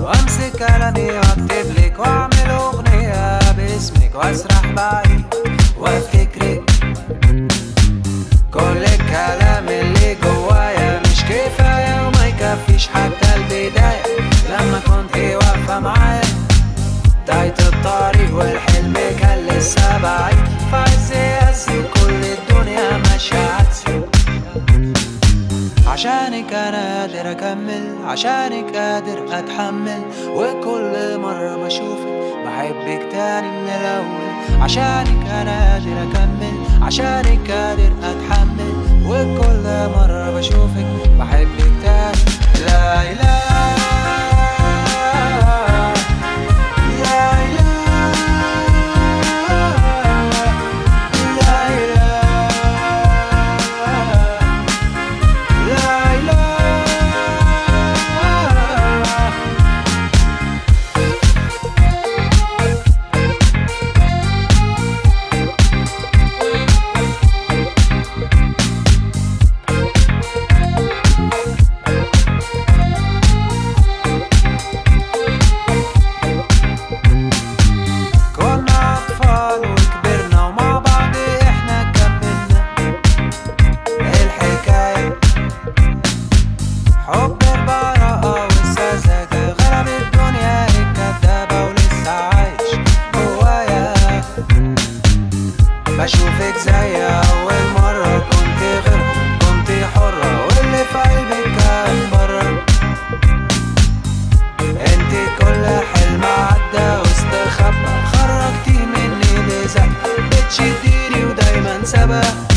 وامسك قلمي واكتب لك واعمل اغنية باسمك واسرح بعيد وافتكرك كل الكلام اللي جوايا مش كفاية وما يكفيش حتى البداية لما كنت واقفة معايا بداية الطريق والحلم كان لسه بعيد فعز يأسي كل الدنيا ماشية عكسي عشانك انا قادر اكمل عشانك قادر اتحمل وكل مرة بشوفك بحبك تاني من الاول عشانك انا قادر اكمل عشانك قادر اتحمل وكل مرة بشوفك بحبك تاني لا اله لا اله لا اله لا إله كنا أطفال وكبرنا ومع بعض إحنا كملنا الحكاية حب البراءة والسذاجة غلب الدنيا الكدابة ولسه عايش جوايا بشوفك زي أول مرة كنت غير كنت حرة واللي في قلبك كان برا انت كل حلم عدى واستخبى خرجتي مني لزق بتشديني ودايما سبق